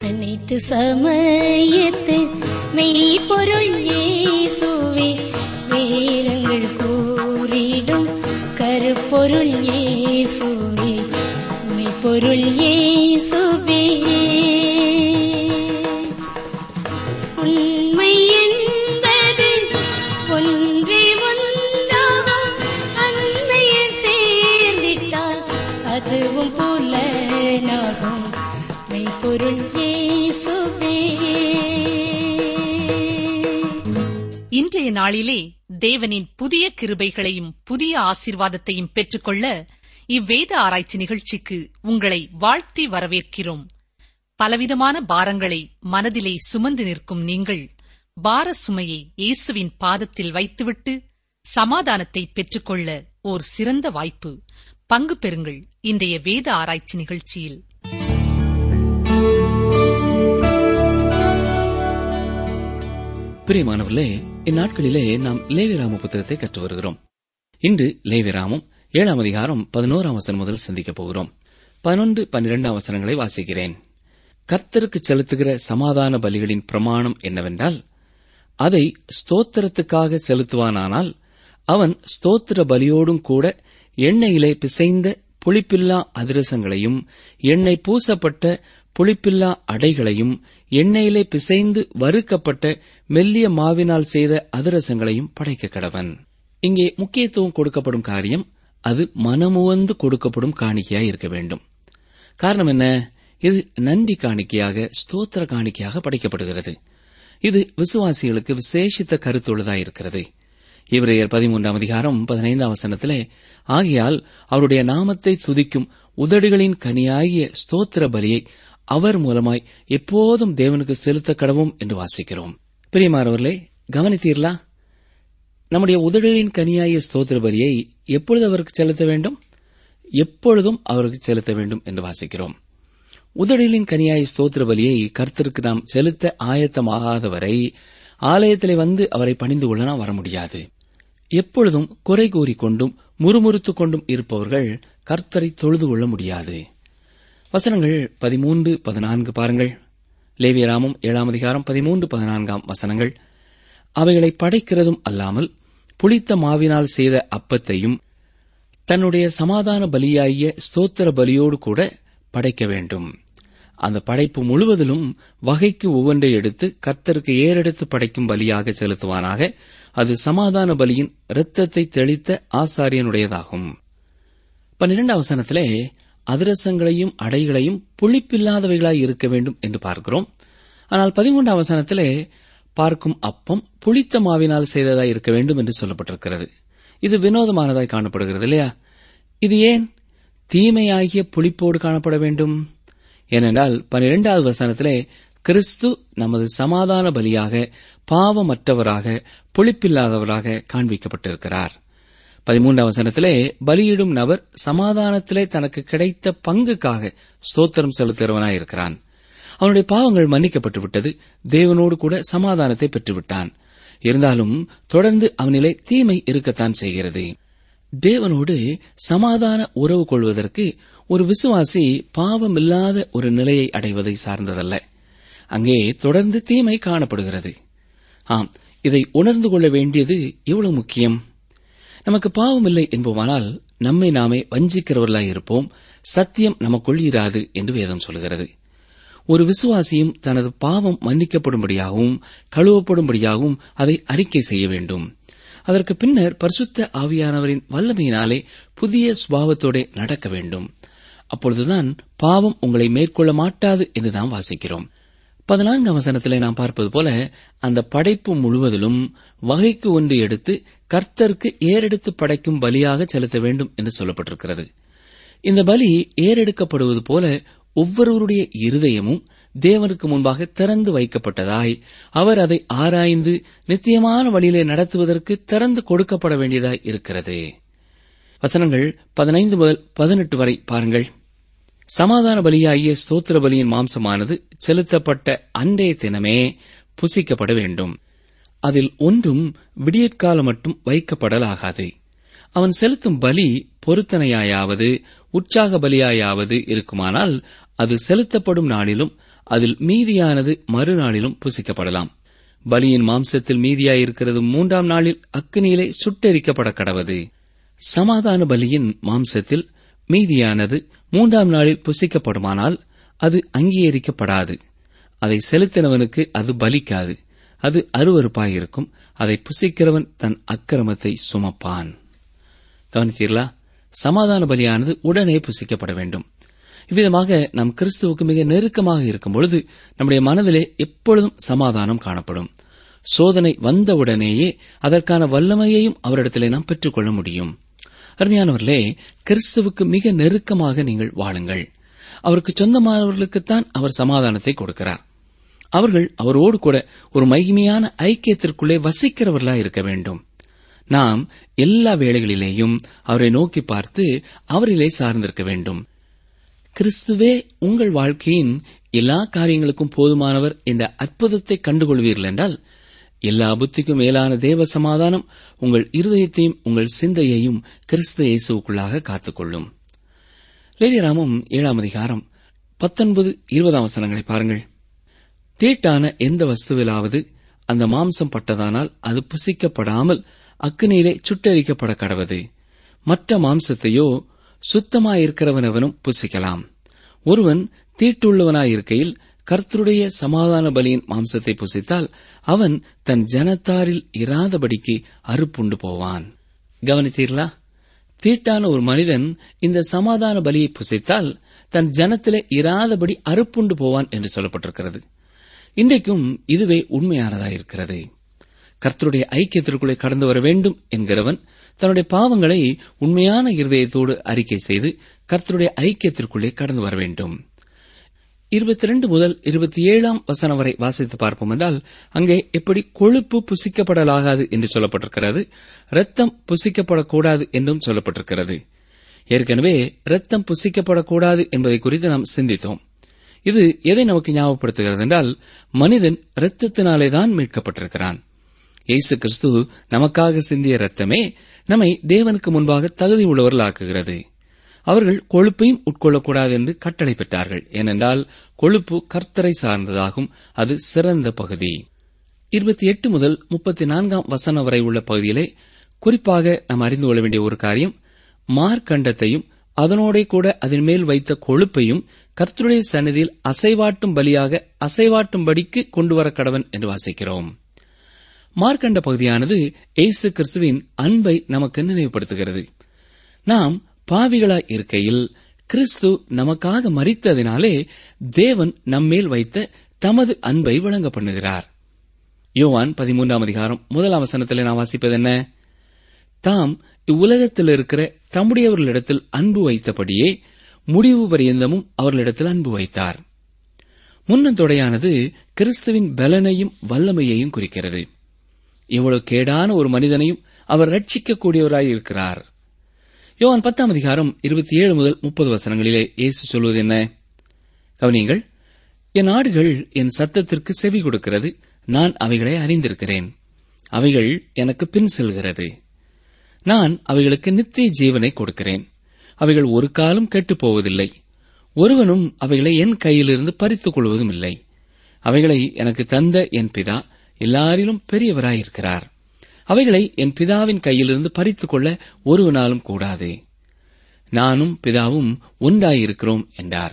அனைத்து சமயத்து மெய்ப்பொருள் இயேசுவே வேதங்கள் கூறிடும் கருப்பொருள் இயேசுவே மெய்ப்பொருள் இயேசுவே உண்மை என்பது ஒன்றே ஒன்றாகும் அண்மையில் சேர்ந்திட்டால் அதுவும் புலனாகும் மெய்ப்பொருள் இயேசுவே இன்றைய நாளிலே தேவனின் புதிய கிருபைகளையும் புதிய ஆசீர்வாதத்தையும் பெற்றுக்கொள்ள இவ்வேத ஆராய்ச்சி நிகழ்ச்சிக்கு உங்களை வாழ்த்தி வரவேற்கிறோம் பலவிதமான பாரங்களை மனதிலே சுமந்து நிற்கும் நீங்கள் பார சுமையை இயேசுவின் பாதத்தில் வைத்துவிட்டு சமாதானத்தை பெற்றுக்கொள்ள ஓர் சிறந்த வாய்ப்பு பங்கு பெறுங்கள் இன்றைய வேத ஆராய்ச்சி நிகழ்ச்சியில் பிரியமானவர்களே இந்நாட்களிலே நாம் லேவிராம புத்தகத்தை கற்று வருகிறோம் இன்று லேவிராமம் ஏழாம் அதிகாரம் பதினோராம் வசனம் முதல் சிந்திக்கப் போகிறோம் பதினொன்று பன்னிரெண்டாம் வசனங்களை வாசிக்கிறேன் கர்த்தருக்கு செலுத்துகிற சமாதான பலிகளின் பிரமாணம் என்னவென்றால் அதை ஸ்தோத்திரத்துக்காக செலுத்துவானானால் அவன் ஸ்தோத்திர பலியோடும் கூட எண்ணெயிலே பிசைந்த புளிப்பில்லா அதிரசங்களையும் எண்ணெய் பூசப்பட்ட புளிப்பில்லா அடைகளையும் எண்ணெயிலே பிசைந்து வறுக்கப்பட்ட மெல்லிய மாவினால் செய்த அதிரசங்களையும் படைக்க கடவன் இங்கே முக்கியத்துவம் கொடுக்கப்படும் காரியம் அது மனமுவந்து கொடுக்கப்படும் காணிக்கையாய் இருக்க வேண்டும் காரணம் என்ன இது நன்றி காணிக்கையாக ஸ்தோத்திர காணிக்கையாக படைக்கப்படுகிறது இது விசுவாசிகளுக்கு விசேஷித்த கருத்துள்ளதாய் இருக்கிறது இவரையர் பதிமூன்றாம் அதிகாரம் பதினைந்தாம் வசனத்திலே ஆகையால் அவருடைய நாமத்தை துதிக்கும் உதடுகளின் கனியாகிய ஸ்தோத்திர பலியை அவர் மூலமாய் எப்போதும் தேவனுக்கு செலுத்த கடவும் என்று வாசிக்கிறோம் பிரியமானவர்களே கவனித்தீர்களா நம்முடைய உதடுகளின் கனியாகிய ஸ்தோத்திர பலியை எப்பொழுது அவருக்கு செலுத்த வேண்டும் எப்பொழுதும் அவருக்கு செலுத்த வேண்டும் என்று வாசிக்கிறோம் உதடுகளின் கனியாய் ஸ்தோத்திர பலியை கர்த்தருக்கு நாம் செலுத்த ஆயத்தமாகாதவரை ஆலயத்திலே வந்து அவரை பணிந்து கொள்ள நாம் வர முடியாது எப்பொழுதும் குறை கூறிக்கொண்டும் முறுமுறுத்துக் கொண்டும் இருப்பவர்கள் கர்த்தரை தொழுது கொள்ள முடியாது வசனங்கள் பதிமூன்று பதினான்கு பாருங்கள் லேவியராமம் ஏழாம் அதிகாரம் பதிமூன்று பதினான்காம் வசனங்கள் அவைகளை படைக்கிறதும் அல்லாமல் புளித்த மாவினால் செய்த அப்பத்தையும் தன்னுடைய சமாதான பலியாகிய ஸ்தோத்திர பலியோடு கூட படைக்க வேண்டும் அந்த படைப்பு முழுவதிலும் வகைக்கு ஒவ்வொன்றை எடுத்து கர்த்தருக்கு ஏறெடுத்து படைக்கும் பலியாக செலுத்துவானாக அது சமாதான பலியின் இரத்தத்தை தெளித்த ஆசாரியனுடையதாகும் பன்னிரண்டாம் வசனத்திலே அதிரசங்களையும் அடைகளையும் புளிப்பில்லாதவைகளாய் இருக்க வேண்டும் என்று பார்க்கிறோம் ஆனால் பதிமூன்றாம் வசனத்திலே பார்க்கும் அப்பம் புளித்த மாவினால் செய்ததாய் இருக்க வேண்டும் என்று சொல்லப்பட்டிருக்கிறது இது வினோதமானதாய் காணப்படுகிறது இல்லையா இது ஏன் தீமையாகிய புளிப்போடு காணப்பட வேண்டும் ஏனென்றால் பனிரெண்டாவது வசனத்திலே கிறிஸ்து நமது சமாதான பலியாக பாவமற்றவராக புளிப்பில்லாதவராக காண்பிக்கப்பட்டிருக்கிறார் பதிமூன்றாம் வசனத்திலே பலியிடும் நபர் சமாதானத்திலே தனக்கு கிடைத்த பங்குக்காக ஸ்தோத்திரம் செலுத்துகிறவனாயிருக்கிறான் அவனுடைய பாவங்கள் மன்னிக்கப்பட்டு விட்டது தேவனோடு கூட சமாதானத்தை பெற்றுவிட்டான் இருந்தாலும் தொடர்ந்து அவனிலே தீமை இருக்கத்தான் செய்கிறது தேவனோடு சமாதான உறவு கொள்வதற்கு ஒரு விசுவாசி பாவமில்லாத ஒரு நிலையை அடைவதை சார்ந்ததல்ல அங்கே தொடர்ந்து தீமை காணப்படுகிறது ஆம் இதை உணர்ந்து கொள்ள வேண்டியது எவ்வளவு முக்கியம் நமக்கு பாவம் இல்லை என்போமானால் நம்மை நாமே வஞ்சிக்கிறவர்களாய் இருப்போம் சத்தியம் நமக்குள் இராது என்று வேதம் சொல்கிறது ஒரு விசுவாசியும் தனது பாவம் மன்னிக்கப்படும்படியாகவும் கழுவப்படும்படியாகவும் அதை அறிக்கை செய்ய வேண்டும் அதற்கு பின்னர் பரிசுத்த ஆவியானவரின் வல்லமையினாலே புதிய சுபாவத்தோட நடக்க வேண்டும் அப்பொழுதுதான் பாவம் உங்களை மேற்கொள்ள மாட்டாது என்று நாம் வாசிக்கிறோம் பதினான்காம் வசனத்திலே நாம் பார்ப்பது போல அந்த படைப்பு முழுவதிலும் வகைக்கு ஒன்று எடுத்து கர்த்தருக்கு ஏறெடுத்து படைக்கும் பலியாக செலுத்த வேண்டும் என்று சொல்லப்பட்டிருக்கிறது இந்த பலி ஏறெடுக்கப்படுவது போல ஒவ்வொருவருடைய இருதயமும் தேவனுக்கு முன்பாக திறந்து வைக்கப்பட்டதாய் அவர் அதை ஆராய்ந்து நித்தியமான வழியிலே நடத்துவதற்கு திறந்து கொடுக்கப்பட வேண்டியதாய் இருக்கிறது வசனங்கள் பதினைந்து முதல் பதினெட்டு வரை பாருங்கள் சமாதான பலியாகிய ஸ்தோத்திர பலியின் மாம்சமானது செலுத்தப்பட்ட அன்றைய தினமே புசிக்கப்பட வேண்டும் அதில் ஒன்றும் விடியற்காலம் மட்டும் வைக்கப்படலாகாது அவன் செலுத்தும் பலி பொருத்தனையாயாவது உற்சாக பலியாயாவது இருக்குமானால் அது செலுத்தப்படும் நாளிலும் அதில் மீதியானது மறுநாளிலும் புசிக்கப்படலாம் பலியின் மாம்சத்தில் மீதியாயிருக்கிறது மூன்றாம் நாளில் அக்கினியிலே சுட்டெரிக்கப்பட கடவது சமாதான பலியின் மாம்சத்தில் மீதியானது மூன்றாம் நாளில் புசிக்கப்படுமானால் அது அங்கீகரிக்கப்படாது அதை செலுத்தினவனுக்கு அது பலிக்காது அது அருவருப்பாயிருக்கும் அதை புசிக்கிறவன் தன் அக்கிரமத்தை சுமப்பான் கவனித்தீர்களா சமாதான பலியானது உடனே புசிக்கப்பட வேண்டும் இவ்விதமாக நாம் கிறிஸ்துவுக்கு மிக நெருக்கமாக இருக்கும் பொழுது நம்முடைய மனதிலே எப்பொழுதும் சமாதானம் காணப்படும் சோதனை வந்தவுடனேயே அதற்கான வல்லமையையும் அவரிடத்திலே நாம் பெற்றுக்கொள்ள முடியும் அருமையானவர்களே கிறிஸ்துவுக்கு மிக நெருக்கமாக நீங்கள் வாழுங்கள் அவருக்கு சொந்தமானவர்களுக்குத்தான் அவர் சமாதானத்தை கொடுக்கிறார் அவர்கள் அவரோடு கூட ஒரு மகிமையான ஐக்கியத்திற்குள்ளே வசிக்கிறவர்களாய் இருக்க வேண்டும் நாம் எல்லா வேளைகளிலேயும் அவரை நோக்கி பார்த்து அவரிலே சார்ந்திருக்க வேண்டும் கிறிஸ்துவே உங்கள் வாழ்க்கையின் எல்லா காரியங்களுக்கும் போதுமானவர் என்ற அற்புதத்தை கண்டுகொள்வீர்கள் என்றால் எல்லா புத்திக்கும் மேலான தேவ சமாதானம் உங்கள் இருதயத்தையும் உங்கள் சிந்தையையும் கிறிஸ்து இயேசுக்குள்ளாக காத்துக்கொள்ளும் லேவியராமம் ஏழாம் அதிகாரம் பத்தொன்பது இருபதாம் வசனங்களை பாருங்கள் தீட்டான எந்த வஸ்துவிலாவது அந்த மாம்சம் பட்டதானால் அது புசிக்கப்படாமல் அக்கினியிலே சுட்டரிக்கப்பட கடவது மற்ற மாம்சத்தையோ சுத்தமாயிருக்கிறவனவனும் புசிக்கலாம் ஒருவன் தீட்டுள்ளவனாயிருக்கையில் கர்த்தருடைய சமாதான பலியின் மாம்சத்தை புசித்தால் அவன் தன் ஜனத்தாரில் இராதபடிக்கு அறுப்புண்டு போவான் கவனித்தீர்களா தீட்டான ஒரு மனிதன் இந்த சமாதான பலியை புசித்தால் தன் ஜனத்திலே இராதபடி அறுப்புண்டு போவான் என்று சொல்லப்பட்டிருக்கிறது இன்றைக்கும் இதுவே உண்மையானதாயிருக்கிறது கர்த்தருடைய ஐக்கியத்திற்குள்ளே கடந்து வர வேண்டும் என்கிறவன் தன்னுடைய பாவங்களை உண்மையான இருதயத்தோடு அறிக்கை செய்து கர்த்தருடைய ஐக்கியத்திற்குள்ளே கடந்து வர வேண்டும் இருபத்தி ரெண்டு முதல் இருபத்தி ஏழாம் வசனம் வரை வாசித்து பார்ப்போம் என்றால் அங்கே எப்படி கொழுப்பு புசிக்கப்படலாகாது என்று சொல்லப்பட்டிருக்கிறது ரத்தம் புசிக்கப்படக்கூடாது என்றும் சொல்லப்பட்டிருக்கிறது ஏற்கனவே ரத்தம் புசிக்கப்படக்கூடாது என்பதை குறித்து நாம் சிந்தித்தோம் இது எதை நமக்கு ஞாபகப்படுத்துகிறது என்றால் மனிதன் இரத்தத்தினாலேதான் மீட்கப்பட்டிருக்கிறான் இயேசு கிறிஸ்து நமக்காக சிந்திய ரத்தமே நம்மை தேவனுக்கு முன்பாக தகுதி உள்ளவர்களாக்குகிறது அவர்கள் கொழுப்பையும் உட்கொள்ளக்கூடாது என்று கட்டளை பெற்றார்கள் ஏனென்றால் கொழுப்பு கர்த்தரை சார்ந்ததாகும் அது சிறந்த பகுதி இருபத்தி எட்டு முதல் முப்பத்தி நான்காம் வசனம் வரை உள்ள பகுதியிலே குறிப்பாக நாம் அறிந்து கொள்ள வேண்டிய ஒரு காரியம் மார்க்கண்டத்தையும் அதனோட கூட அதன் மேல் வைத்த கொழுப்பையும் கர்த்தருடைய சன்னதியில் அசைவாட்டும் பலியாக அசைவாட்டும்படிக்கு கொண்டு வர கடவன் என்று வாசிக்கிறோம் மார்க்கண்ட பகுதியானது இயேசு கிறிஸ்துவின் அன்பை நமக்கு நினைவுபடுத்துகிறது நாம் பாவிகளாய் இருக்கையில் கிறிஸ்து நமக்காக மறித்ததினாலே தேவன் நம்மேல் வைத்த தமது அன்பை வழங்க பண்ணுகிறார் யோவான் பதிமூன்றாம் அதிகாரம் முதல் அவசனத்தில் நாம் வாசிப்பது என்ன தாம் இவ்வுலகத்தில் இருக்கிற தம்முடையவர்களிடத்தில் அன்பு வைத்தபடியே முடிவு பரியந்தமும் அவர்களிடத்தில் அன்பு வைத்தார் முன்னந்தொடையானது கிறிஸ்துவின் பலனையும் வல்லமையையும் குறிக்கிறது எவ்வளவு கேடான ஒரு மனிதனையும் அவர் ரட்சிக்கக்கூடியவராய் இருக்கிறார் யோவான் பத்தாம் அதிகாரம் இருபத்தி ஏழு முதல் முப்பது வசனங்களிலே இயேசு சொல்வது என்ன கவனியங்கள் என் ஆடுகள் என் சத்தத்திற்கு செவி கொடுக்கிறது நான் அவைகளை அறிந்திருக்கிறேன் அவைகள் எனக்கு பின் செல்கிறது நான் அவைகளுக்கு நித்திய ஜீவனை கொடுக்கிறேன் அவைகள் ஒரு காலம் கெட்டுப் போவதில்லை ஒருவனும் அவைகளை என் கையிலிருந்து பறித்துக் கொள்வதும் இல்லை அவைகளை எனக்கு தந்த என் பிதா எல்லாரிலும் பெரியவராயிருக்கிறார் அவைகளை என் பிதாவின் கையிலிருந்து பறித்துக் கொள்ள ஒருவனாலும் கூடாது நானும் பிதாவும் ஒன்றாயிருக்கிறோம் என்றார்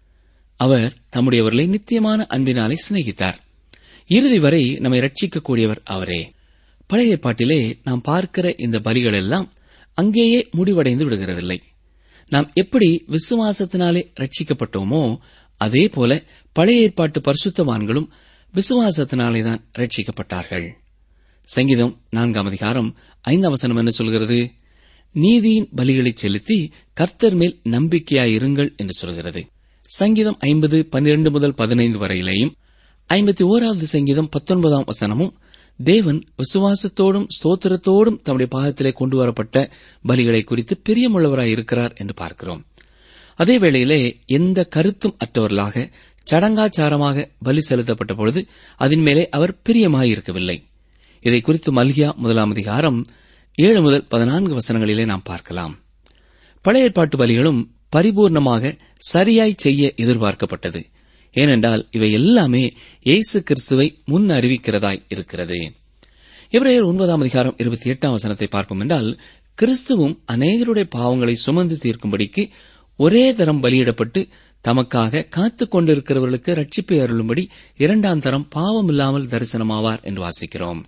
அவர் தம்முடையவர்களை நித்தியமான அன்பினாலே சிநேகித்தார் இறுதி வரை நம்மை ரட்சிக்கக்கூடியவர் அவரே பழைய ஏற்பாட்டிலே நாம் பார்க்கிற இந்த பலிகள் எல்லாம் அங்கேயே முடிவடைந்து விடுகிறதில்லை நாம் எப்படி விசுவாசத்தினாலே ரட்சிக்கப்பட்டோமோ அதே போல பழைய ஏற்பாட்டு பரிசுத்தவான்களும் விசுவாசத்தினாலேதான் ரட்சிக்கப்பட்டார்கள் சங்கீதம் நான்காம் அதிகாரம் ஐந்தாம் வசனம் என்ன சொல்கிறது நீதியின் பலிகளை செலுத்தி கர்த்தர் மேல் நம்பிக்கையாயிருங்கள் என்று சொல்கிறது சங்கீதம் ஐம்பது பன்னிரண்டு முதல் பதினைந்து வரையிலேயும் ஐம்பத்தி ஓராவது சங்கீதம் பத்தொன்பதாம் வசனமும் தேவன் விசுவாசத்தோடும் ஸ்தோத்திரத்தோடும் தம்முடைய பாகத்திலே கொண்டு வரப்பட்ட பலிகளை குறித்து பிரியமுள்ளவராய் இருக்கிறார் என்று பார்க்கிறோம் அதே வேளையிலே எந்த கருத்தும் அற்றவர்களாக சடங்காச்சாரமாக பலி செலுத்தப்பட்ட பொழுது அதன் மேலே அவர் பிரியமாயிருக்கவில்லை இதை குறித்து மல்கியா முதலாம் அதிகாரம் ஏழு முதல் பதினான்கு வசனங்களிலே நாம் பார்க்கலாம் பழைய ஏற்பாட்டு பலிகளும் பரிபூர்ணமாக சரியாய் செய்ய எதிர்பார்க்கப்பட்டது ஏனென்றால் இவை எல்லாமே இயேசு கிறிஸ்துவை முன் அறிவிக்கிறதாய் இருக்கிறது எபிரேயர் ஒன்பதாம் அதிகாரம் இருபத்தி எட்டாம் வசனத்தை பார்ப்போம் என்றால் கிறிஸ்துவும் அநேகருடைய பாவங்களை சுமந்து தீர்க்கும்படிக்கு ஒரே தரம் பலியிடப்பட்டு தமக்காக காத்துக் கொண்டிருக்கிறவர்களுக்கு ரட்சிப்பை அருளும்படி இரண்டாம் தரம் பாவம் இல்லாமல் தரிசனமாவார் என்று வாசிக்கிறோம்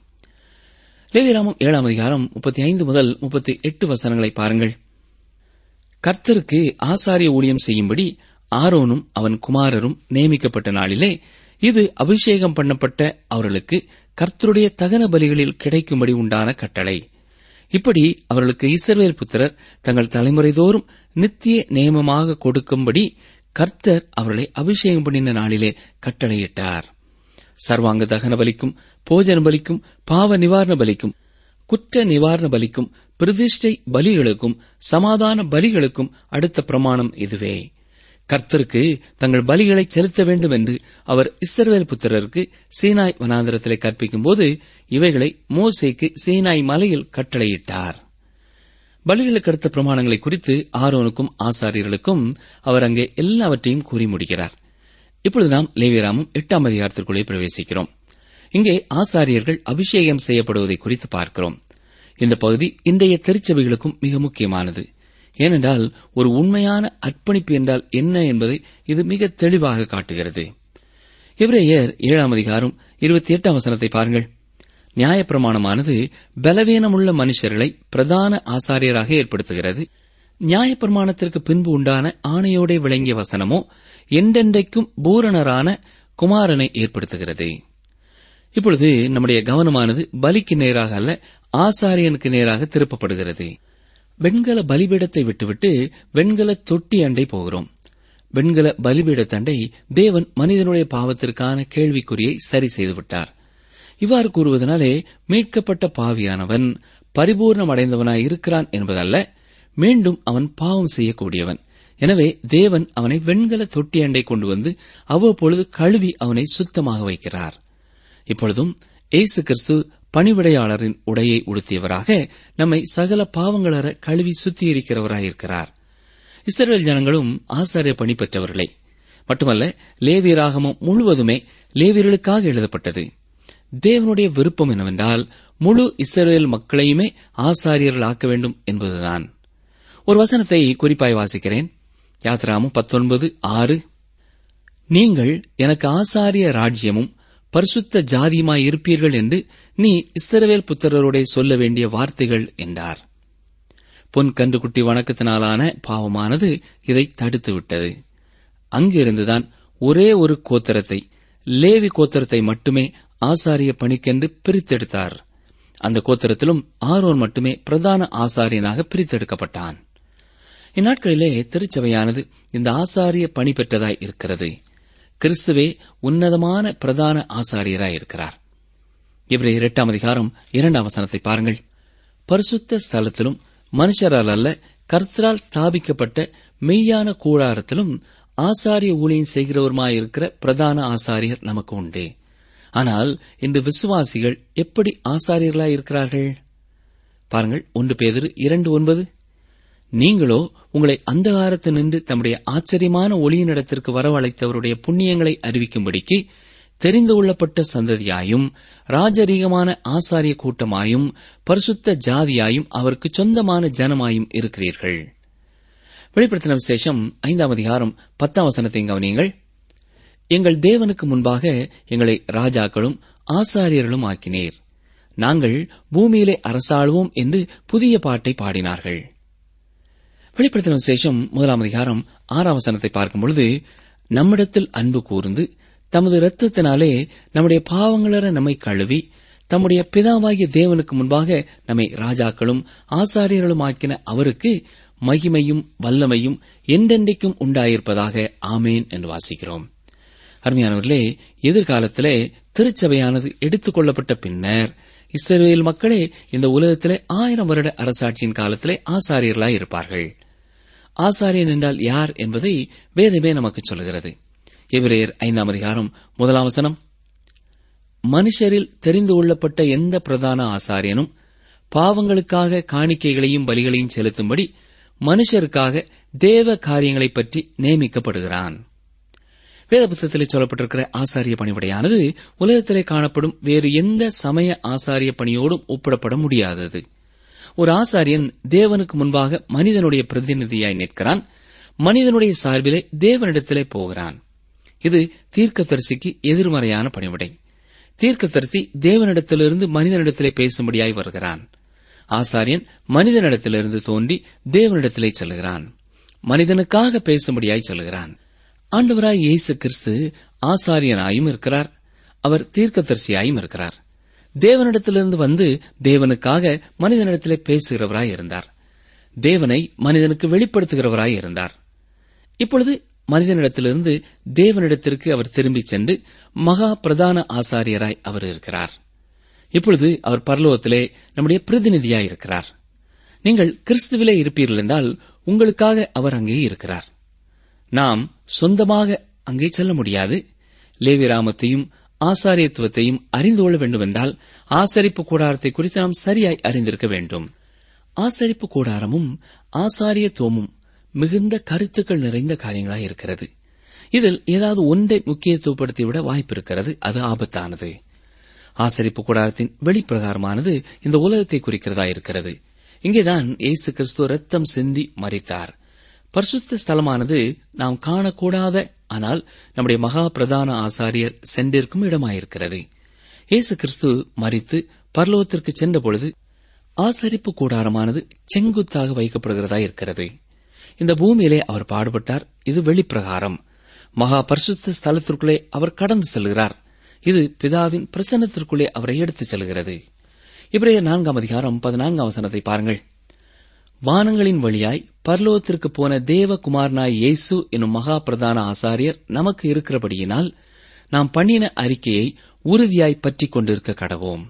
லேவிராமம் ஏழாம் அதிகாரம் முப்பத்தி ஐந்து முதல் முப்பத்தி எட்டு வசனங்களை பாருங்கள் கர்த்தருக்கு ஆசாரிய ஊழியம் செய்யும்படி ஆரோனும் அவன் குமாரரும் நியமிக்கப்பட்ட நாளிலே இது அபிஷேகம் பண்ணப்பட்ட அவர்களுக்கு கர்த்தருடைய தகன பலிகளில் கிடைக்கும்படி உண்டான கட்டளை இப்படி அவர்களுக்கு இஸ்ரவேல் புத்திரர் தங்கள் தலைமுறை தோறும் நித்திய நியமமாக கொடுக்கும்படி கர்த்தர் அவர்களை அபிஷேகம் பண்ணின நாளிலே கட்டளையிட்டார் சர்வாங்க தகன பலிக்கும் போஜன பலிக்கும் பாவ நிவாரண பலிக்கும் குற்ற நிவாரண பலிக்கும் பிரதிஷ்டை பலிகளுக்கும் சமாதான பலிகளுக்கும் அடுத்த பிரமாணம் இதுவே கர்த்தருக்கு தங்கள் பலிகளை செலுத்த வேண்டும் என்று அவர் இஸ்ரவேல் புத்திரருக்கு சீனாய் வனாந்திரத்திலே கற்பிக்கும்போது இவைகளை மோசேக்கு சீனாய் மலையில் கட்டளையிட்டார் பலிகளுக்கு அடுத்த பிரமாணங்களை குறித்து ஆரோனுக்கும் ஆசாரியர்களுக்கும் அவர் அங்கே எல்லாவற்றையும் கூறி முடிக்கிறார் இப்பொழுது நாம் லேவியராமும் எட்டாம் அதிகாரத்திற்குள்ளே பிரவேசிக்கிறோம் இங்கே ஆசாரியர்கள் அபிஷேகம் செய்யப்படுவதை குறித்து பார்க்கிறோம் இந்த பகுதி இன்றைய திருச்சபைகளுக்கும் மிக முக்கியமானது ஏனென்றால் ஒரு உண்மையான அர்ப்பணிப்பு என்றால் என்ன என்பதை இது மிக தெளிவாக காட்டுகிறது எபிரேயர் ஏழாம் அதிகாரம் இருபத்தி எட்டாம் வசனத்தை பாருங்கள் நியாயப்பிரமாணமானது பலவீனமுள்ள மனுஷர்களை பிரதான ஆசாரியராக ஏற்படுத்துகிறது நியாயப்பிரமாணத்திற்கு பின்பு உண்டான ஆணையோடே விளங்கிய வசனமோ என்றென்றைக்கும் பூரணரான குமாரனை ஏற்படுத்துகிறது இப்பொழுது நம்முடைய கவனமானது பலிக்கு நேராக அல்ல ஆசாரியனுக்கு நேராக திருப்பப்படுகிறது வெண்கல பலிபீடத்தை விட்டுவிட்டு வெண்கல தொட்டி அண்டை போகிறோம் வெண்கல பலிபீடத்தண்டை தேவன் மனிதனுடைய பாவத்திற்கான கேள்விக்குறியை சரி செய்துவிட்டார் இவ்வாறு கூறுவதனாலே மீட்கப்பட்ட பாவியானவன் பரிபூர்ணம் அடைந்தவனாய் இருக்கிறான் என்பதல்ல மீண்டும் அவன் பாவம் செய்யக்கூடியவன் எனவே தேவன் அவனை வெண்கல தொட்டி அண்டை கொண்டு வந்து அவ்வப்பொழுது கழுவி அவனை சுத்தமாக வைக்கிறார் இப்பொழுதும் இயேசு கிறிஸ்து பணிவிடையாளரின் உடையை உடுத்தியவராக நம்மை சகல பாவங்களற கழுவி சுத்திகரிக்கிறவராயிருக்கிறார் இஸ்ரேல் ஜனங்களும் ஆசாரிய பணி பெற்றவர்களே மட்டுமல்ல லேவியராகமம் முழுவதுமே லேவியர்களுக்காக எழுதப்பட்டது தேவனுடைய விருப்பம் என்னவென்றால் முழு இஸ்ரேல் மக்களையுமே ஆசாரியர்கள் ஆக்க வேண்டும் என்பதுதான் ஒரு வசனத்தை குறிப்பாய் வாசிக்கிறேன் யாத்ராமும் பத்தொன்பது ஆறு நீங்கள் எனக்கு ஆசாரிய ராஜ்யமும் பரிசுத்த ஜாதியுமாய் இருப்பீர்கள் என்று நீ இஸ்ரவேல் புத்திரரோடே சொல்ல வேண்டிய வார்த்தைகள் என்றார் பொன் கன்றுக்குட்டி வணக்கத்தினாலான பாவமானது இதை தடுத்துவிட்டது அங்கிருந்துதான் ஒரே ஒரு கோத்திரத்தை லேவி கோத்திரத்தை மட்டுமே ஆசாரிய பணிக்கென்று பிரித்தெடுத்தார் அந்த கோத்திரத்திலும் ஆரோன் மட்டுமே பிரதான ஆசாரியனாக பிரித்தெடுக்கப்பட்டான் இந்நாட்களிலே திருச்சபையானது இந்த ஆசாரிய பணி பெற்றதாய் இருக்கிறது கிறிஸ்துவே உன்னதமான பிரதான ஆசாரியராய் இருக்கிறார் இவரை இரண்டாம் அதிகாரம் இரண்டாம் வசனத்தை பாருங்கள் பரிசுத்த ஸ்தலத்திலும் மனுஷரால் அல்ல கர்த்தரால் ஸ்தாபிக்கப்பட்ட மெய்யான கூடாரத்திலும் ஆசாரிய ஊழியம் செய்கிறவருமாயிருக்கிற பிரதான ஆசாரியர் நமக்கு உண்டு ஆனால் இன்று விசுவாசிகள் எப்படி ஆசாரியர்களாய் இருக்கிறார்கள் பாருங்கள் ஒன்று பேதிரு இரண்டு ஒன்பது நீங்களோ உங்களை அந்தகாரத்து நின்று தம்முடைய ஆச்சரியமான ஒளியினிடத்திற்கு வரவழைத்தவருடைய புண்ணியங்களை அறிவிக்கும்படிக்கு தெரிந்து கொள்ளப்பட்ட சந்ததியாயும் ராஜரீகமான ஆசாரிய கூட்டமாயும் பரிசுத்த ஜாதியாயும் அவருக்கு சொந்தமான ஜனமாயும் இருக்கிறீர்கள் வெளிப்படுத்தின விசேஷம் ஐந்தாம் அதிகாரம் பத்தாம் வசனத்தை கவனியுங்கள் எங்கள் தேவனுக்கு முன்பாக எங்களை ராஜாக்களும் ஆசாரியர்களும் ஆக்கினீர் நாங்கள் பூமியிலே அரசாளுவோம் என்று புதிய பாட்டை பாடினார்கள் வெளிப்படுத்தின விசேஷம் முதலாம் அதிகாரம் ஆறாம் வசனத்தை பார்க்கும் பொழுது நம்மிடத்தில் அன்பு கூர்ந்து தமது இரத்தத்தினாலே நம்முடைய பாவங்களற நம்மை கழுவி தம்முடைய பிதாவாகிய தேவனுக்கு முன்பாக நம்மை ராஜாக்களும் ஆசாரியர்களும் ஆக்கின அவருக்கு மகிமையும் வல்லமையும் என்றென்றைக்கும் உண்டாயிருப்பதாக ஆமேன் என்று வாசிக்கிறோம் அருமையானவர்களே எதிர்காலத்திலே திருச்சபையானது எடுத்துக் கொள்ளப்பட்ட பின்னர் இஸ்ரேல் மக்களே இந்த உலகத்திலே ஆயிரம் வருட அரசாட்சியின் காலத்திலே ஆசாரியர்களாய் இருப்பார்கள் ஆசாரியன் என்றால் யார் என்பதை வேதமே நமக்கு சொல்கிறது எபிரேயர் ஐந்தாம் அதிகாரம் முதலாம் வசனம் மனுஷரில் தெரிந்து கொள்ளப்பட்ட எந்த பிரதான ஆசாரியனும் பாவங்களுக்காக காணிக்கைகளையும் பலிகளையும் செலுத்தும்படி மனுஷருக்காக தேவ காரியங்களைப் பற்றி நியமிக்கப்படுகிறான் வேத புத்தகத்திலே சொல்லப்பட்டிருக்கிற ஆசாரிய பணிவிடையானது உலகத்திலே காணப்படும் வேறு எந்த சமய ஆசாரிய பணியோடும் ஒப்பிடப்பட முடியாதது ஒரு ஆசாரியன் தேவனுக்கு முன்பாக மனிதனுடைய பிரதிநிதியாய் நிற்கிறான் மனிதனுடைய சார்பிலே தேவனிடத்திலே போகிறான் இது தீர்க்கதரிசிக்கு எதிர்மறையான பணிவிடை தீர்க்கதரிசி தேவனிடத்திலிருந்து மனிதனிடத்திலே பேசும்படியாய் வருகிறான் ஆசாரியன் மனிதனிடத்திலிருந்து தோன்றி தேவனிடத்திலே செல்கிறான் மனிதனுக்காக பேசும்படியாய் செல்கிறான் ஆண்டவராய் இயேசு கிறிஸ்து ஆசாரியனாயும் இருக்கிறார் அவர் தீர்க்கதரிசியாயும் இருக்கிறார் தேவனிடத்திலிருந்து வந்து தேவனுக்காக மனிதனிடத்திலே பேசுகிறவராய் இருந்தார் தேவனை மனிதனுக்கு வெளிப்படுத்துகிறவராய் இருந்தார் இப்பொழுது மனிதனிடத்திலிருந்து தேவனிடத்திற்கு அவர் திரும்பிச் சென்று மகா பிரதான ஆசாரியராய் அவர் இருக்கிறார் இப்பொழுது அவர் பரலோகத்திலே நம்முடைய பிரதிநிதியாய் இருக்கிறார் நீங்கள் கிறிஸ்துவிலே இருப்பீர்கள் என்றால் உங்களுக்காக அவர் அங்கே இருக்கிறார் நாம் சொந்தமாக அங்கே செல்ல முடியாது லேவிராமத்தையும் ஆசாரியத்துவத்தையும் அறிந்து கொள்ள வேண்டுமென்றால் ஆசரிப்பு கூடாரத்தை குறித்து நாம் சரியாய் அறிந்திருக்க வேண்டும் ஆசரிப்பு கூடாரமும் ஆசாரியத்துவமும் மிகுந்த கருத்துக்கள் நிறைந்த காரியங்களாய் இருக்கிறது இதில் ஏதாவது ஒன்றை முக்கியத்துவப்படுத்திவிட வாய்ப்பு இருக்கிறது அது ஆபத்தானது ஆசரிப்பு கூடாரத்தின் வெளிப்பிரகாரமானது இந்த உலகத்தை குறிக்கிறதா இருக்கிறது இங்கேதான் இயேசு கிறிஸ்து ரத்தம் சிந்தி மறித்தார் பரிசுத்த ஸ்தலமானது நாம் காணக்கூடாத ஆனால் நம்முடைய மகா பிரதான ஆசாரியர் சென்றிருக்கும் இடமாயிருக்கிறது இயேசு கிறிஸ்து மறித்து பரலோகத்திற்கு சென்ற பொழுது ஆசரிப்பு கூடாரமானது செங்குத்தாக வைக்கப்படுகிறதா இருக்கிறது இந்த பூமியிலே அவர் பாடுபட்டார் இது வெளிப்பிரகாரம் மகா பரிசுத்த ஸ்தலத்திற்குள்ளே அவர் கடந்து செல்கிறார் இது பிதாவின் பிரசன்னத்திற்குள்ளே அவரை எடுத்துச் செல்கிறது இவரைய நான்காம் அதிகாரம் பதினான்காம் வசனத்தை பாருங்கள் வானங்களின் வழியாய் பர்லோகத்திற்கு போன தேவகுமாரனாய் இயேசு என்னும் மகா பிரதான ஆசாரியர் நமக்கு இருக்கிறபடியினால் நாம் பண்ணின அறிக்கையை உறுதியாய் பற்றிக் கொண்டிருக்க கடவோம்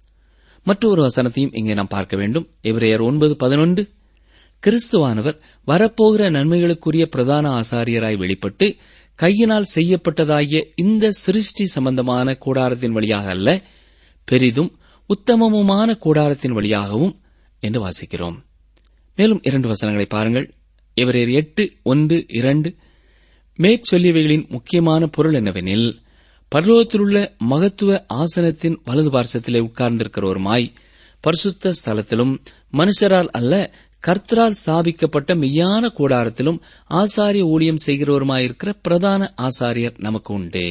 மற்றொரு வசனத்தையும் இங்கே நாம் பார்க்க வேண்டும் எபிரேயர் ஒன்பது பதினொன்று கிறிஸ்துவானவர் வரப்போகிற நன்மைகளுக்குரிய பிரதான ஆசாரியராய் வெளிப்பட்டு கையினால் செய்யப்பட்டதாகிய இந்த சிருஷ்டி சம்பந்தமான கூடாரத்தின் வழியாக அல்ல பெரிதும் உத்தமமுமான கூடாரத்தின் வழியாகவும் என்று வாசிக்கிறோம் மேலும் இரண்டு வசனங்களை பாருங்கள் இவரேர் எட்டு ஒன்று இரண்டு மேற்சொல்லியவைகளின் முக்கியமான பொருள் என்னவெனில் பரலோகத்திலுள்ள மகத்துவ ஆசனத்தின் வலது பார்சத்திலே உட்கார்ந்திருக்கிறவருமாய் பரிசுத்த ஸ்தலத்திலும் மனுஷரால் அல்ல கர்த்தரால் ஸ்தாபிக்கப்பட்ட மெய்யான கூடாரத்திலும் ஆசாரிய ஊழியம் செய்கிறவருமாயிருக்கிற பிரதான ஆசாரியர் நமக்கு உண்டு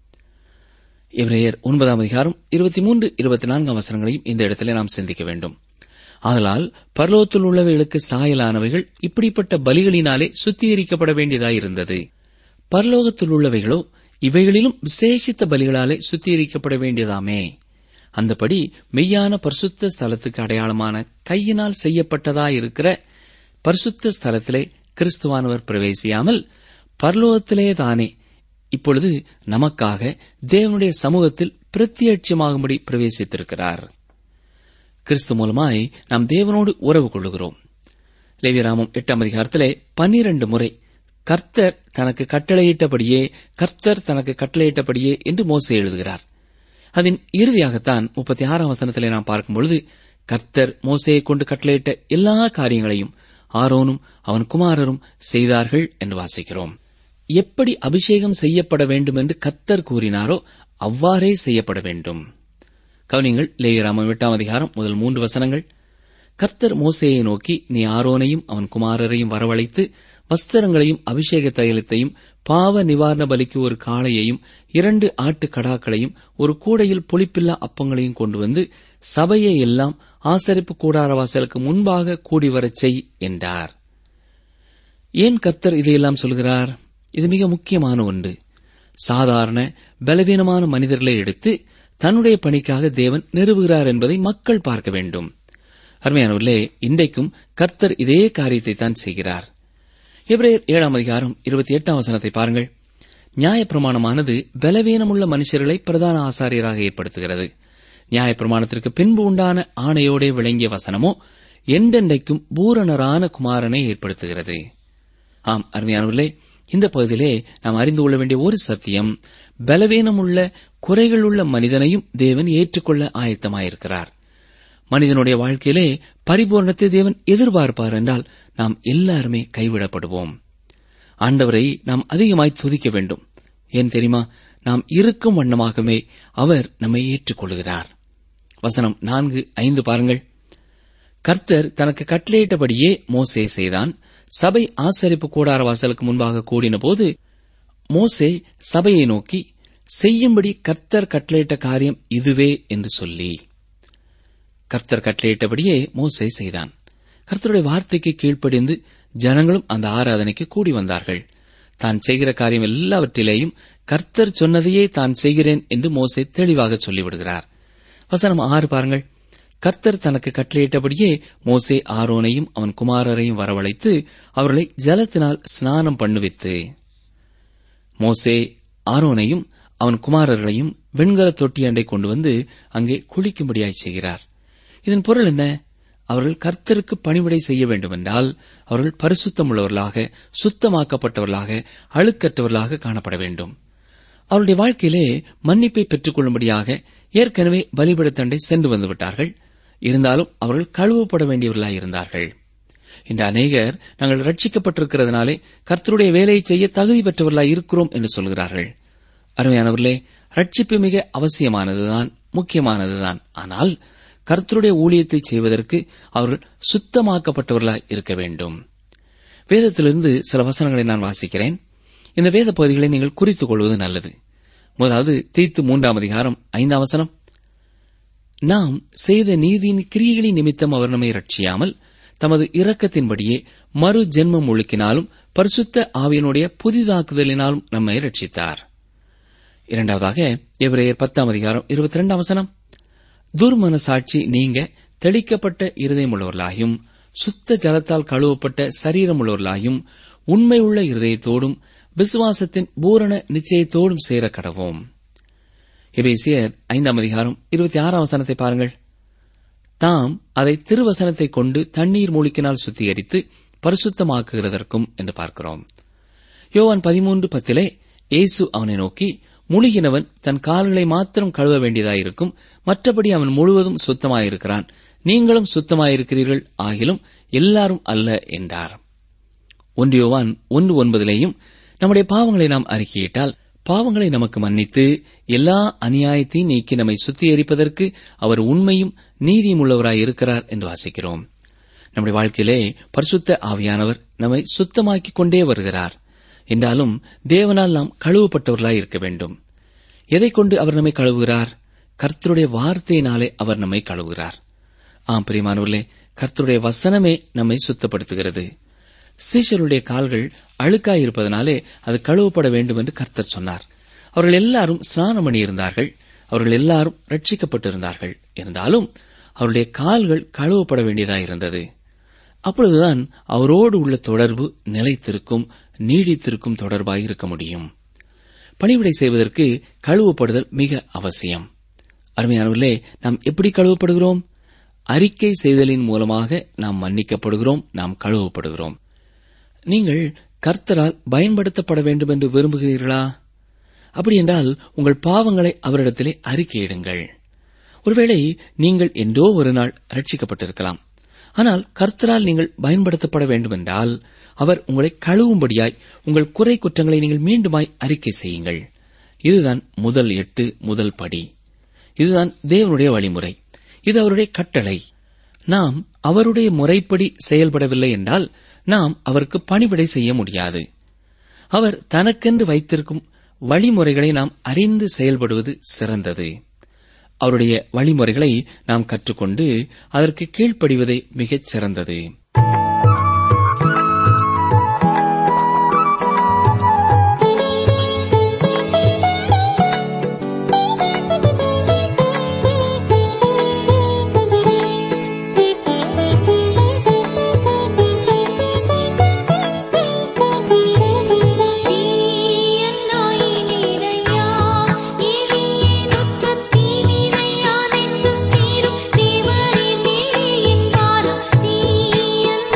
இவரையர் ஒன்பதாம் அதிகாரம் இருபத்தி மூன்று இருபத்தி நான்காம் அவசரங்களையும் இந்த இடத்திலே நாம் சிந்திக்க வேண்டும் ஆதலால் பரலோகத்தில் உள்ளவைகளுக்கு சாயலானவைகள் இப்படிப்பட்ட பலிகளினாலே சுத்திகரிக்கப்பட வேண்டியதாயிருந்தது பரலோகத்தில் உள்ளவைகளோ இவைகளிலும் விசேஷித்த பலிகளாலே சுத்திகரிக்கப்பட வேண்டியதாமே அந்தபடி மெய்யான பரிசுத்த ஸ்தலத்துக்கு அடையாளமான கையினால் செய்யப்பட்டதாயிருக்கிற பரிசுத்த ஸ்தலத்திலே கிறிஸ்துவானவர் பிரவேசியாமல் பரலோகத்திலே தானே இப்பொழுது நமக்காக தேவனுடைய சமூகத்தில் பிரத்யட்சமாகும்படி பிரவேசித்திருக்கிறார் கிறிஸ்து மூலமாய் நாம் தேவனோடு உறவு கொள்ளுகிறோம் லேவியராமம் எட்டாம் அதிகாரத்திலே பன்னிரண்டு முறை கர்த்தர் தனக்கு கட்டளையிட்டபடியே கர்த்தர் தனக்கு கட்டளையிட்டபடியே என்று மோசே எழுதுகிறார் அதன் இறுதியாகத்தான் முப்பத்தி ஆறாம் வசனத்திலே நாம் பார்க்கும்பொழுது கர்த்தர் மோசையை கொண்டு கட்டளையிட்ட எல்லா காரியங்களையும் ஆரோனும் அவன் குமாரரும் செய்தார்கள் என்று வாசிக்கிறோம் எப்படி அபிஷேகம் செய்யப்பட வேண்டும் என்று கர்த்தர் கூறினாரோ அவ்வாறே செய்யப்பட வேண்டும் கவனிங்கள் லேயராமம் எட்டாம் அதிகாரம் முதல் மூன்று வசனங்கள் கர்த்தர் மோசேயை நோக்கி நீ ஆரோனையும் அவன் குமாரரையும் வரவழைத்து வஸ்திரங்களையும் அபிஷேக தைலத்தையும் பாவ நிவாரண பலிக்கு ஒரு காளையையும் இரண்டு ஆட்டு கடாக்களையும் ஒரு கூடையில் புளிப்பில்லா அப்பங்களையும் கொண்டு வந்து சபையை எல்லாம் ஆசரிப்பு கூடார வாசலுக்கு முன்பாக கூடி வரச் செய் என்றார் ஏன் கர்த்தர் இதையெல்லாம் சொல்கிறார் இது மிக முக்கியமான ஒன்று சாதாரண பலவீனமான மனிதர்களை எடுத்து தன்னுடைய பணிக்காக தேவன் நிறுவுகிறார் என்பதை மக்கள் பார்க்க வேண்டும் அருமையானவர்களே இன்றைக்கும் கர்த்தர் இதே காரியத்தை தான் செய்கிறார் எப்ரேயர் ஏழாம் அதிகாரம் இருபத்தி எட்டாம் வசனத்தை பாருங்கள் நியாயப்பிரமாணமானது பலவீனமுள்ள மனுஷர்களை பிரதான ஆசாரியராக ஏற்படுத்துகிறது நியாயப்பிரமாணத்திற்கு பின்பு உண்டான ஆணையோடே விளங்கிய வசனமோ எந்தெண்டைக்கும் பூரணரான குமாரனை ஏற்படுத்துகிறது ஆம் அருமையானவர்களே இந்த பகுதியிலே நாம் அறிந்து கொள்ள வேண்டிய ஒரு சத்தியம் பலவீனமுள்ள குறைகளுள்ள மனிதனையும் தேவன் ஏற்றுக்கொள்ள ஆயத்தமாயிருக்கிறார் மனிதனுடைய வாழ்க்கையிலே பரிபூர்ணத்தை தேவன் எதிர்பார்ப்பார் என்றால் நாம் எல்லாருமே கைவிடப்படுவோம் ஆண்டவரை நாம் அதிகமாய் துதிக்க வேண்டும் ஏன் தெரியுமா நாம் இருக்கும் வண்ணமாகவே அவர் நம்மை ஏற்றுக்கொள்கிறார் வசனம் நான்கு ஐந்து பாருங்கள் கர்த்தர் தனக்கு கட்டளையிட்டபடியே மோசே செய்தான் சபை ஆசரிப்பு கூடார வாசலுக்கு முன்பாக கூடின போது மோசே சபையை நோக்கி செய்யும்படி கர்த்தர் கட்டளையிட்ட காரியம் இதுவே என்று சொல்லி கர்த்தர் கட்டளையிட்டபடியே மோசே செய்தான் கர்த்தருடைய வார்த்தைக்கு கீழ்ப்படிந்து ஜனங்களும் அந்த ஆராதனைக்கு கூடி வந்தார்கள் தான் செய்கிற காரியம் எல்லாவற்றிலேயும் கர்த்தர் சொன்னதையே தான் செய்கிறேன் என்று மோசே தெளிவாக சொல்லிவிடுகிறார் வசனம் ஆறு பாருங்கள் கர்த்தர் தனக்கு கட்டளையிட்டபடியே மோசே ஆரோனையும் அவன் குமாரரையும் வரவழைத்து அவர்களை ஜலத்தினால் ஸ்நானம் பண்ணுவித்து மோசே ஆரோனையும் அவன் குமாரர்களையும் வெண்கல தொட்டி அண்டை கொண்டு வந்து அங்கே குளிக்கும்படியாய் செய்கிறார் இதன் பொருள் என்ன அவர்கள் கர்த்தருக்கு பணிவிடை செய்ய வேண்டுமென்றால் அவர்கள் பரிசுத்தமுள்ளவர்களாக சுத்தமாக்கப்பட்டவர்களாக அழுக்கற்றவர்களாக காணப்பட வேண்டும் அவருடைய வாழ்க்கையிலே மன்னிப்பை பெற்றுக் கொள்ளும்படியாக ஏற்கனவே பலிபடத்தண்டை சென்று வந்து விட்டார்கள் இருந்தாலும் அவர்கள் கழுவப்பட வேண்டியவர்களாய் இருந்தார்கள் இன்று அநேகர் நாங்கள் ரட்சிக்கப்பட்டிருக்கிறதுனாலே கர்த்தருடைய வேலையை செய்ய தகுதி பெற்றவர்களாய் இருக்கிறோம் என்று சொல்கிறார்கள் அருமையானவர்களே ரட்சிப்பு மிக அவசியமானதுதான் முக்கியமானதுதான் ஆனால் கர்த்தருடைய ஊழியத்தை செய்வதற்கு அவர்கள் சுத்தமாக்கப்பட்டவர்களாய் இருக்க வேண்டும் வேதத்திலிருந்து சில வசனங்களை நான் வாசிக்கிறேன் இந்த வேத பகுதிகளை நீங்கள் குறித்துக் கொள்வது நல்லது முதலாவது தீத்து மூன்றாம் அதிகாரம் ஐந்தாம் வசனம் நாம் செய்த நீதியின் கிரியைகளின் நிமித்தம் அவர் நம்மை ரட்சியாமல் தமது இரக்கத்தின்படியே மறு ஜென்மம் ஒழுக்கினாலும் பரிசுத்த ஆவியனுடைய புதிதாக்குதலினாலும் நம்மை ரட்சித்தார் இரண்டாவதாக எபிரேயர் பத்தாம் அதிகாரம் இருபத்தி இரண்டாம் வசனம் துர்மன சாட்சி நீங்க தெளிக்கப்பட்ட இருதயமுள்ளவர்களாயும் சுத்த ஜலத்தால் கழுவப்பட்ட சரீரமுள்ளவர்களாயும் உண்மையுள்ள இருதயத்தோடும் விசுவாசத்தின் பூரண நிச்சயத்தோடும் சேர கடவோம் எபேசியர் ஐந்தாம் அதிகாரம் இருபத்தி ஆறாம் வசனத்தை பாருங்கள் தாம் அதை திருவசனத்தை கொண்டு தண்ணீர் மூலிக்கினால் சுத்திகரித்து பரிசுத்தமாக்குகிறதற்கும் என்று பார்க்கிறோம் யோவான் பதிமூன்று பத்திலே இயேசு அவனை நோக்கி முழுகினவன் தன் கால்களை மாத்திரம் கழுவ வேண்டியதாயிருக்கும் மற்றபடி அவன் முழுவதும் சுத்தமாயிருக்கிறான் நீங்களும் சுத்தமாயிருக்கிறீர்கள் ஆகிலும் எல்லாரும் அல்ல என்றார் ஒன்றியோவான் ஒன்று ஒன்பதிலேயும் நம்முடைய பாவங்களை நாம் அறிக்கையிட்டால் பாவங்களை நமக்கு மன்னித்து எல்லா அநியாயத்தையும் நீக்கி நம்மை சுத்திகரிப்பதற்கு அவர் உண்மையும் நீதியும் உள்ளவராய் இருக்கிறார் என்று வாசிக்கிறோம் நம்முடைய வாழ்க்கையிலே பரிசுத்த ஆவியானவர் நம்மை சுத்தமாக்கிக் கொண்டே வருகிறார் என்றாலும் தேவனால் நாம் கழுவப்பட்டவர்களாய் இருக்க வேண்டும் எதை கொண்டு அவர் நம்மை கழுவுகிறார் கர்த்தருடைய வார்த்தையினாலே அவர் நம்மை கழுவுகிறார் ஆம் பிரியமானவர்களே கர்த்தருடைய வசனமே நம்மை சுத்தப்படுத்துகிறது சீஷருடைய கால்கள் அழுக்காயிருப்பதனாலே அது கழுவப்பட வேண்டும் என்று கர்த்தர் சொன்னார் அவர்கள் எல்லாரும் ஸ்நானம் பண்ணியிருந்தார்கள் அவர்கள் எல்லாரும் ரட்சிக்கப்பட்டிருந்தார்கள் இருந்தாலும் அவருடைய கால்கள் கழுவப்பட வேண்டியதாயிருந்தது அப்பொழுதுதான் அவரோடு உள்ள தொடர்பு நிலைத்திருக்கும் நீடித்திருக்கும் தொடர்பாக இருக்க முடியும் பணிவிடை செய்வதற்கு கழுவப்படுதல் மிக அவசியம் அருமையானவர்களே நாம் எப்படி கழுவப்படுகிறோம் அறிக்கை செய்தலின் மூலமாக நாம் மன்னிக்கப்படுகிறோம் நாம் கழுவப்படுகிறோம் நீங்கள் கர்த்தரால் பயன்படுத்தப்பட வேண்டும் என்று விரும்புகிறீர்களா அப்படி என்றால் உங்கள் பாவங்களை அவரிடத்திலே அறிக்கையிடுங்கள் ஒருவேளை நீங்கள் என்றோ ஒரு நாள் ரட்சிக்கப்பட்டிருக்கலாம் ஆனால் கர்த்தரால் நீங்கள் பயன்படுத்தப்பட வேண்டும் என்றால் அவர் உங்களை கழுவும்படியாய் உங்கள் குறை குற்றங்களை நீங்கள் மீண்டுமாய் அறிக்கை செய்யுங்கள் இதுதான் முதல் எட்டு முதல் படி இதுதான் தேவனுடைய வழிமுறை இது அவருடைய கட்டளை நாம் அவருடைய முறைப்படி செயல்படவில்லை என்றால் நாம் அவருக்கு பணிவிடை செய்ய முடியாது அவர் தனக்கென்று வைத்திருக்கும் வழிமுறைகளை நாம் அறிந்து செயல்படுவது சிறந்தது அவருடைய வழிமுறைகளை நாம் கற்றுக்கொண்டு அதற்கு கீழ்ப்படிவதே மிகச் சிறந்தது தீயன்னாயினிரையா எளியேனுற்ற தீவினையானென்றும் தீரும் தேவரின் நீதியின் வாரம் தீயன்னாயினிரையா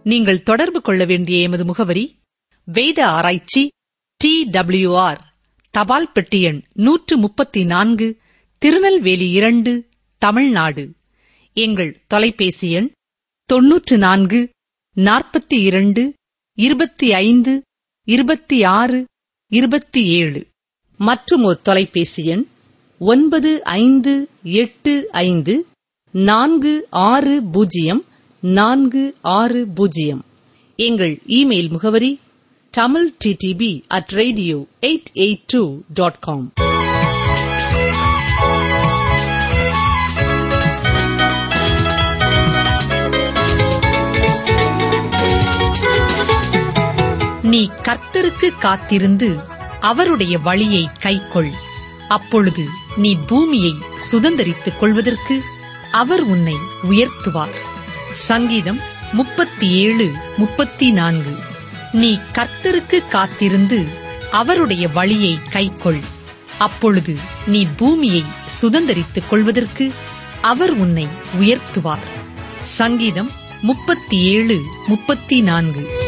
நீங்கள் தொடர்பு கொள்ள வேண்டிய எமது முகவரி வேத ஆராய்ச்சி டி ஆர் தபால் பெட்டி எண் நூற்று முப்பத்தி நான்கு திருநெல்வேலி இரண்டு தமிழ்நாடு எங்கள் தொலைபேசி எண் தொன்னூற்று நான்கு நாற்பத்தி இரண்டு இருபத்தி ஐந்து இருபத்தி ஆறு இருபத்தி ஏழு மற்றும் ஒரு தொலைபேசி எண் ஒன்பது ஐந்து எட்டு ஐந்து நான்கு ஆறு பூஜ்ஜியம் நான்கு ஆறு பூஜ்ஜியம் எங்கள் இமெயில் முகவரி Tamil DTP at radio eight eight two dot com நீ கர்த்தருக்கு காத்திருந்து அவருடைய வழியை கைக்கொள் அப்பொழுது நீ பூமியை சுதந்தரித்துக் கொள்வதற்கு அவர் உன்னை உயர்த்துவார் சங்கீதம் முப்பத்தி ஏழு முப்பத்தி நான்கு நீ கர்த்தருக்கு காத்திருந்து அவருடைய வழியை கைக்கொள் அப்பொழுது நீ பூமியை சுதந்தரித்துக் கொள்வதற்கு அவர் உன்னை உயர்த்துவார் சங்கீதம் முப்பத்தி ஏழு முப்பத்தி நான்கு